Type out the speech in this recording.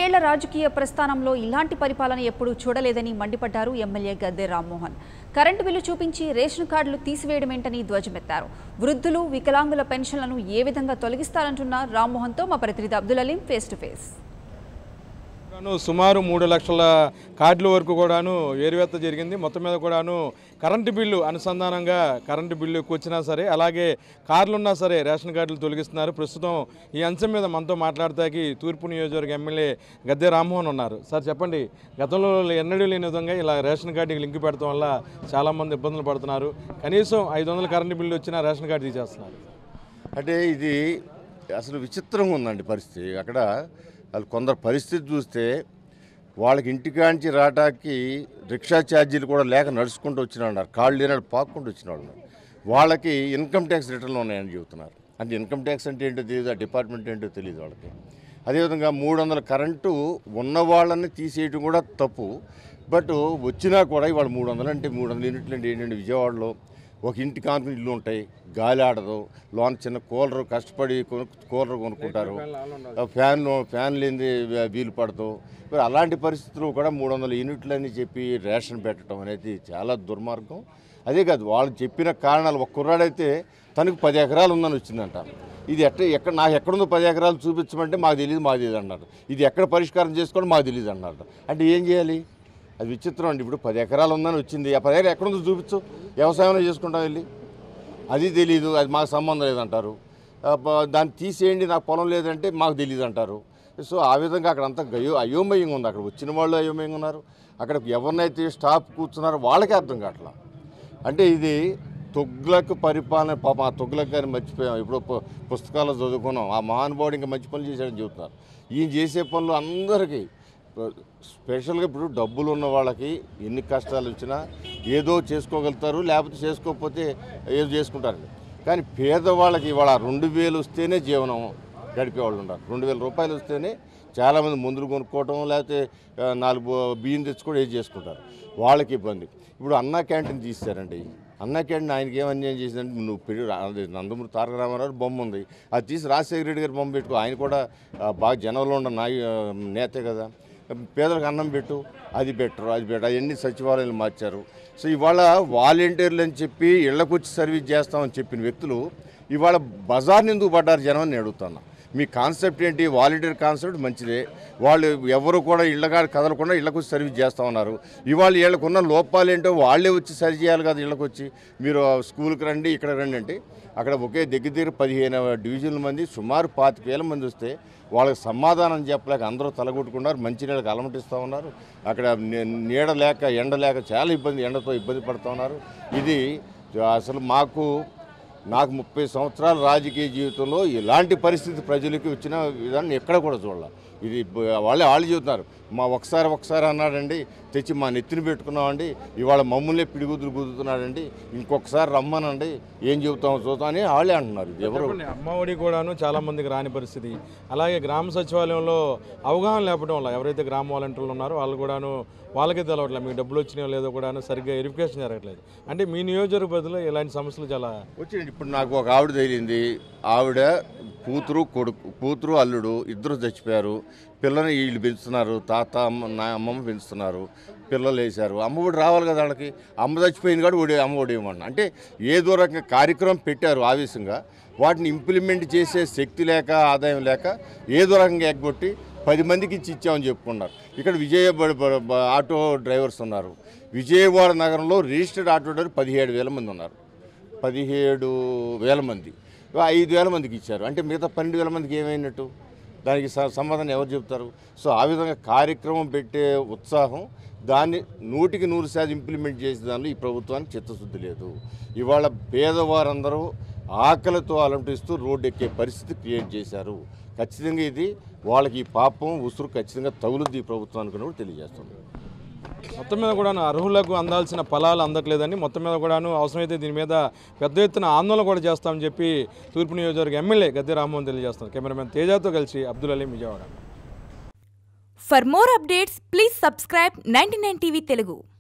ఏళ్ల రాజకీయ ప్రస్థానంలో ఇలాంటి పరిపాలన ఎప్పుడూ చూడలేదని మండిపడ్డారు MLA Gadde Rammohan current bill చూపించి రేషన్ కార్డులు తీసివేయడమేంటని ధ్వజమెత్తారు వృద్ధులు వికలాంగుల పెన్షన్లను ఏ విధంగా తొలగిస్తారంటున్న రామ్మోహన్తో మా ప్రతినిధి Abdul Aleem face to face కూడాను సుమారు మూడు లక్షల కార్డుల వరకు కూడాను ఏరువేత జరిగింది మొత్తం మీద కూడాను కరెంటు బిల్లు అనుసంధానంగా కరెంటు బిల్లు ఎక్కువ వచ్చినా సరే అలాగే కార్లు ఉన్నా సరే రేషన్ కార్డులు తొలగిస్తున్నారు ప్రస్తుతం ఈ అంశం మీద మనతో మాట్లాడతాకి తూర్పు నియోజకవర్గ ఎమ్మెల్యే గద్దె రామ్మోహన్ ఉన్నారు సార్ చెప్పండి గతంలో ఎన్నడూ లేని విధంగా ఇలా రేషన్ కార్డుకి లింక్ పెడతాం వల్ల చాలామంది ఇబ్బందులు పడుతున్నారు కనీసం ఐదు వందల కరెంటు బిల్లు వచ్చినా రేషన్ కార్డు తీసేస్తున్నారు అంటే ఇది అసలు విచిత్రంగా ఉందండి పరిస్థితి అక్కడ వాళ్ళు కొందరు పరిస్థితి చూస్తే వాళ్ళకి ఇంటికాంచి రావటానికి రిక్షా ఛార్జీలు కూడా లేక నడుచుకుంటూ వచ్చిన ఉన్నారు కాళ్ళు లేనాడు పాక్కుంటూ వచ్చిన వాళ్ళు ఉన్నారు. వాళ్ళకి ఇన్కమ్ ట్యాక్స్ రిటర్న్లు ఉన్నాయని చెబుతున్నారు అంటే ఇన్కమ్ ట్యాక్స్ అంటే ఏంటో తెలియదు ఆ డిపార్ట్మెంట్ ఏంటో తెలియదు వాళ్ళకి అదేవిధంగా మూడు వందల కరెంటు ఉన్న వాళ్ళని తీసేయడం కూడా తప్పు బట్ వచ్చినా కూడా ఇవాళ మూడు వందలు అంటే మూడు వందల యూనిట్లు అంటే ఏంటంటే విజయవాడలో ఒక ఇంటి కానుకుని ఇల్లు ఉంటాయి గాలి ఆడదు లోన చిన్న కూలర్ కష్టపడి కొను కూలర్ కొనుక్కుంటారు ఆ ఫ్యాన్ ఫ్యాన్ లేని వీలు పడదు మరి అలాంటి పరిస్థితులు కూడా మూడు వందల యూనిట్లు అని చెప్పి రేషన్ పెట్టడం అనేది చాలా దుర్మార్గం అదే కాదు వాళ్ళు చెప్పిన కారణాలు ఒక కుర్రాడైతే తనకు పది ఎకరాలు ఉందని వచ్చిందంట ఇది ఎక్కడ ఎక్కడ నాకు ఎక్కడుందో పది ఎకరాలు చూపించమంటే మాకు తెలియదు మాకు తెలియదు అన్నారు ఇది ఎక్కడ పరిష్కారం చేసుకోవడం మాకు తెలియదు అన్నారు అంటే ఏం చేయాలి అది విచిత్రం అండి ఇప్పుడు పది ఎకరాలు ఉందని వచ్చింది ఆ పది ఎకరాలు ఎక్కడుందో చూపించు వ్యవసాయం చేసుకుంటాం వెళ్ళి అది తెలియదు అది మాకు సంబంధం లేదంటారు ఆ, బ- దాన్ని తీసేయండి నాకు పొలం లేదంటే మాకు తెలియదు అంటారు సో ఆ విధంగా అక్కడ అంతా గయో అయోమయంగా ఉంది అక్కడ వచ్చిన వాళ్ళు అయోమయంగా ఉన్నారు అక్కడ ఎవరినైతే స్టాఫ్ కూర్చున్నారో వాళ్ళకే అర్థం కావట్లా అంటే ఇది తొగ్లక్ పరిపాలన పాప ఆ తొగ్లక్ గారిని మర్చిపోయాం ఇప్పుడు పు- పుస్తకాల్లో చదువుకున్నాం ఆ మహానుభావుడు ఇంకా మంచి పనులు చేశాడని చెబుతున్నారు ఈయన చేసే పనులు అందరికీ స్పెషల్గా ఇప్పుడు డబ్బులు ఉన్న వాళ్ళకి ఎన్ని కష్టాలు వచ్చినా ఏదో చేసుకోగలుగుతారు లేకపోతే చేసుకోకపోతే ఏదో చేసుకుంటారండి కానీ పేదవాళ్ళకి ఇవాళ రెండు వేలు వస్తేనే జీవనం గడిపే వాళ్ళు ఉన్నారు రెండు వేల రూపాయలు వస్తేనే చాలామంది మందులు కొనుక్కోవటం లేకపోతే ఆ, నాలుగు బియ్యం తెచ్చుకోవడం ఏది చేసుకుంటారు వాళ్ళకి ఇబ్బంది ఇప్పుడు అన్నా క్యాంటీన్ తీస్తారండి అన్నా క్యాంటీన్ ఆయనకి ఏం అన్యాయం చేసిందంటే నువ్వు పెళ్లి అది నందమూరి తారక రామారావు బొమ్మ ఉంది అది తీసి రాజశేఖర రెడ్డి గారి బొమ్మ పెట్టుకో ఆయన కూడా ఆ, బాగా జనంలో ఉన్న నాయ ఆ, నేతే కదా పేదలకు అన్నం పెట్టు అది బెటరు అది బెటర్ అవన్నీ సచివాలయాలు మార్చారు సో ఇవాళ వాలంటీర్లు అని చెప్పి ఇళ్లకు వచ్చి సర్వీస్ చేస్తామని చెప్పిన వ్యక్తులు ఇవాళ బజార్ని ఎందుకు పడ్డారు జనం అని నేను అడుగుతున్నా మీ కాన్సెప్ట్ ఏంటి వాలంటీర్ కాన్సెప్ట్ మంచిదే వాళ్ళు ఎవరు కూడా ఇళ్ళగా కదలకుండా ఇళ్ళకు వచ్చి సర్వీస్ చేస్తూ ఉన్నారు ఇవాళ వీళ్ళకున్న లోపాలు ఏంటో వాళ్ళే వచ్చి సరి చేయాలి కదా ఇళ్ళకి వచ్చి మీరు స్కూల్కి రండి ఇక్కడ రండి అంటే అక్కడ ఒకే దగ్గర దగ్గర పదిహేను డివిజన్ల మంది సుమారు పాతిక వేల మంది వస్తే వాళ్ళకి సమాధానం చెప్పలేక అందరూ తలగొట్టుకున్నారు మంచినీళ్ళకి అలమటిస్తూ ఉన్నారు అక్కడ నీ- నీడ లేక ఎండ లేక చాలా ఇబ్బంది ఎండతో ఇబ్బంది పడుతూ ఉన్నారు ఇది అసలు మాకు నాకు ముప్పై సంవత్సరాల రాజకీయ జీవితంలో ఇలాంటి పరిస్థితి ప్రజలకి వచ్చిన విధానం ఎక్కడ కూడా చూడాలి ఇది బ- వాళ్ళే వాళ్ళు చెబుతున్నారు మా ఒకసారి ఒకసారి అన్నాడండి తెచ్చి మా నెత్తిని పెట్టుకున్నామండి ఇవాళ మమ్మల్ని పిడిగుద్దులు కుదురుతున్నాడండి ఇంకొకసారి రమ్మనండి ఏం చెబుతామో చూద్దాం అని వాళ్ళే అంటున్నారు ఇది ఎవరు చెప్పండి, అమ్మఒడి కూడాను చాలా మందికి రాని పరిస్థితి అలాగే గ్రామ సచివాలయంలో అవగాహన లేపడం వల్ల ఎవరైతే గ్రామ వాలంటీర్లు ఉన్నారో వాళ్ళు కూడాను వాళ్ళకే తెలవట్లేదు మీకు డబ్బులు వచ్చినాయో లేదో కూడాను సరిగ్గా వెరిఫికేషన్ జరగట్లేదు అంటే మీ నియోజకవర్గ పరిధిలో ఇలాంటి సమస్యలు చాలా వచ్చింది ఇప్పుడు నాకు ఒక ఆవిడ తగిలింది ఆవిడ కూతురు కొడుకు కూతురు అల్లుడు ఇద్దరు చచ్చిపోయారు పిల్లని వీళ్ళు పెంచుతున్నారు తాత అమ్మ నా అమ్మమ్మ పెంచుతున్నారు పిల్లలు వేశారు అమ్మఒడి రావాలి కదా వాళ్ళకి అమ్మ చచ్చిపోయింది కూడా ఒడి అమ్మఒడి ఇవ్వమని అంటే ఏదో రకంగా కార్యక్రమం పెట్టారు ఆవేశంగా వాటిని ఇంప్లిమెంట్ చేసే శక్తి లేక ఆదాయం లేక ఏదో రకంగా ఎగ్గొట్టి పది మందికి ఇచ్చి ఇచ్చామని చెప్పుకున్నారు ఇక్కడ విజయ బ- బ- బ- ఆటో డ్రైవర్స్ ఉన్నారు విజయవాడ నగరంలో రిజిస్టర్డ్ ఆటో డ్రైవర్ పదిహేడు వేల మంది ఉన్నారు పదిహేడు వేల మంది ఐదు వేల మందికి ఇచ్చారు అంటే మిగతా పన్నెండు వేల మందికి ఏమైనట్టు దానికి స- సమాధానం ఎవరు చెప్తారు సో ఆ విధంగా కార్యక్రమం పెట్టే ఉత్సాహం దాన్ని నూటికి నూరు శాతం ఇంప్లిమెంట్ చేసే దానిలో ఈ ప్రభుత్వానికి చిత్తశుద్ధి లేదు ఇవాళ పేదవారందరూ ఆకలితో అలంటిస్తూ రోడ్డు ఎక్కే పరిస్థితి క్రియేట్ చేశారు ఖచ్చితంగా ఇది వాళ్ళకి ఈ పాపం ఉసురు ఖచ్చితంగా తగులుద్ది ఈ ప్రభుత్వానికి అని కూడా తెలియజేస్తుంది మొత్తం మీద కూడాను అర్హులకు అందాల్సిన ఫలాలు అందట్లేదని మొత్తం మీద కూడాను అవసరమైతే దీని మీద పెద్ద ఎత్తున ఆందోళన కూడా చేస్తామని చెప్పి తూర్పు నియోజకవర్గ ఎమ్మెల్యే గద్దె రామ్మోహన్ తెలియజేస్తున్నారు కెమెరామెన్ తేజాతో కలిసి Abdul Aleem Vijayawada For more updates, please subscribe 99 TV Telugu.